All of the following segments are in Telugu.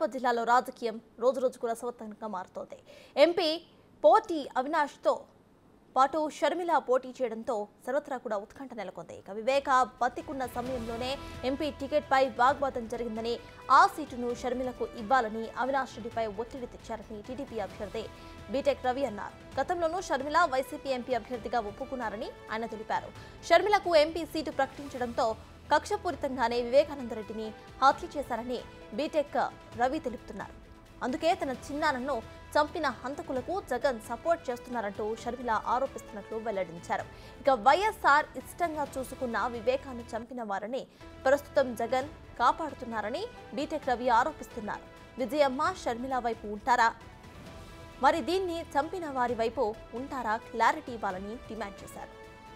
కడప జిల్లాలో రాజకీయం రోజురోజుకు రసవత్తంగా మారుతోంది ఎంపీ పోటీ అవినాష్తో పాటు షర్మిల పోటీ చేయడంతో సర్వత్రా కూడా ఉత్కంఠ నెలకొంది ఇక వివేక బతికున్న సమయంలోనే ఎంపీ టికెట్పై వాగ్వాదం జరిగిందని ఆ సీటును షర్మిలకు ఇవ్వాలని అవినాష్ రెడ్డిపై ఒత్తిడి తెచ్చారని టీడీపీ అభ్యర్థి బీటెక్ రవి అన్నారు గతంలోనూ షర్మిల వైసీపీ ఎంపీ అభ్యర్థిగా ఒప్పుకున్నారని ఆయన తెలిపారు షర్మిలకు ఎంపీ సీటు ప్రకటించడంతో కక్షపూరితంగానే వివేకానందరెడ్డిని హత్య చేశారని బీటెక్ రవి తెలుపుతున్నారు అందుకే తన చిన్నాన్నను చంపిన హంతకులకు జగన్ సపోర్ట్ చేస్తున్నారంటూ షర్మిల ఆరోపిస్తున్నట్లు వెల్లడించారు ఇక వైఎస్ఆర్ ఇష్టంగా చూసుకున్న వివేకాన్ని చంపిన వారిని ప్రస్తుతం జగన్ కాపాడుతున్నారని బీటెక్ రవి ఆరోపిస్తున్నారు విజయమ్మ షర్మిల వైపు ఉంటారా మరి దీన్ని చంపిన వారి వైపు ఉంటారా క్లారిటీ ఇవ్వాలని డిమాండ్ చేశారు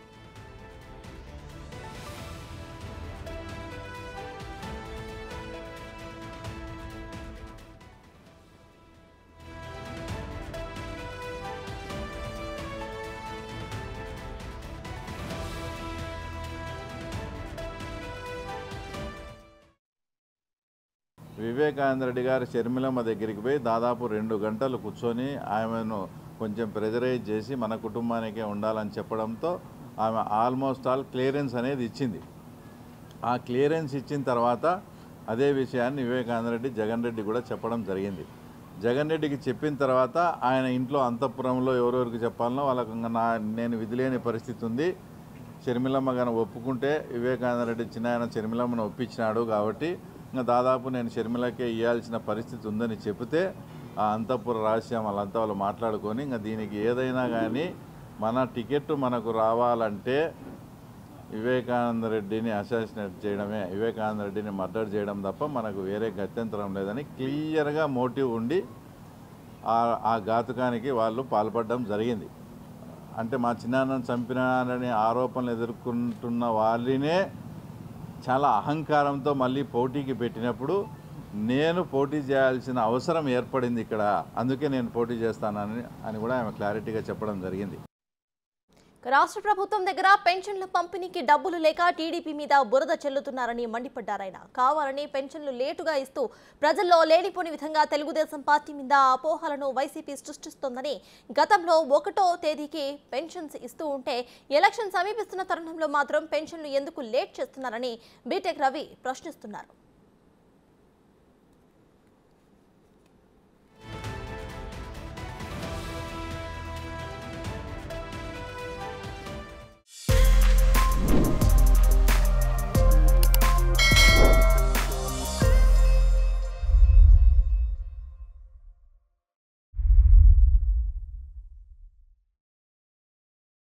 వివేకానంద రెడ్డి గారు షర్మిలమ్మ దగ్గరికి పోయి దాదాపు రెండు గంటలు కూర్చొని ఆమెను కొంచెం ప్రెజరైజ్ చేసి మన కుటుంబానికే ఉండాలని చెప్పడంతో ఆమె ఆల్మోస్ట్ ఆల్ క్లియరెన్స్ అనేది ఇచ్చింది ఆ క్లియరెన్స్ ఇచ్చిన తర్వాత అదే విషయాన్ని వివేకానంద రెడ్డి జగన్ రెడ్డి కూడా చెప్పడం జరిగింది జగన్ రెడ్డికి చెప్పిన తర్వాత ఆయన ఇంట్లో అంతఃపురంలో ఎవరెవరికి చెప్పాలనో వాళ్ళకు ఇంకా నా నేను విధిలేని పరిస్థితి ఉంది షర్మిలమ్మ గాను ఒప్పుకుంటే వివేకానంద రెడ్డి చిన్న ఆయన షర్మిలమ్మను ఒప్పించినాడు కాబట్టి ఇంకా దాదాపు నేను షర్మిలకే ఇవ్వాల్సిన పరిస్థితి ఉందని చెబితే ఆ అంతఃపుర రహస్యం వాళ్ళంతా వాళ్ళు మాట్లాడుకొని ఇంకా దీనికి ఏదైనా కానీ మన టికెట్ మనకు రావాలంటే వివేకానంద రెడ్డిని అసాసినేట్ చేయడమే వివేకానంద రెడ్డిని మర్డర్ చేయడం తప్ప మనకు వేరే గత్యంతరం లేదని క్లియర్గా మోటివ్ ఉండి ఆ ఆ ఘాతుకానికి వాళ్ళు పాల్పడడం జరిగింది అంటే మా చిన్నాన్నను చంపినారనే ఆరోపణలు ఎదుర్కొంటున్న వాళ్ళనే చాలా అహంకారంతో మళ్ళీ పోటీకి పెట్టినప్పుడు నేను పోటీ చేయాల్సిన అవసరం ఏర్పడింది ఇక్కడ అందుకే నేను పోటీ చేస్తానని అని కూడా ఆమె క్లారిటీగా చెప్పడం జరిగింది ఇక రాష్ట్ర ప్రభుత్వం దగ్గర పెన్షన్ల పంపిణీకి డబ్బులు లేక టీడీపీ మీద బురద చెల్లుతున్నారని మండిపడ్డారాయన కావాలని పెన్షన్లు లేటుగా ఇస్తూ ప్రజల్లో లేనిపోని విధంగా తెలుగుదేశం పార్టీ మీద అపోహలను వైసీపీ సృష్టిస్తోందని గతంలో ఒకటో తేదీకి పెన్షన్స్ ఇస్తూ ఉంటే ఎలక్షన్ సమీపిస్తున్న తరుణంలో మాత్రం పెన్షన్లు ఎందుకు లేట్ చేస్తున్నారని బీటెక్ రవి ప్రశ్నిస్తున్నారు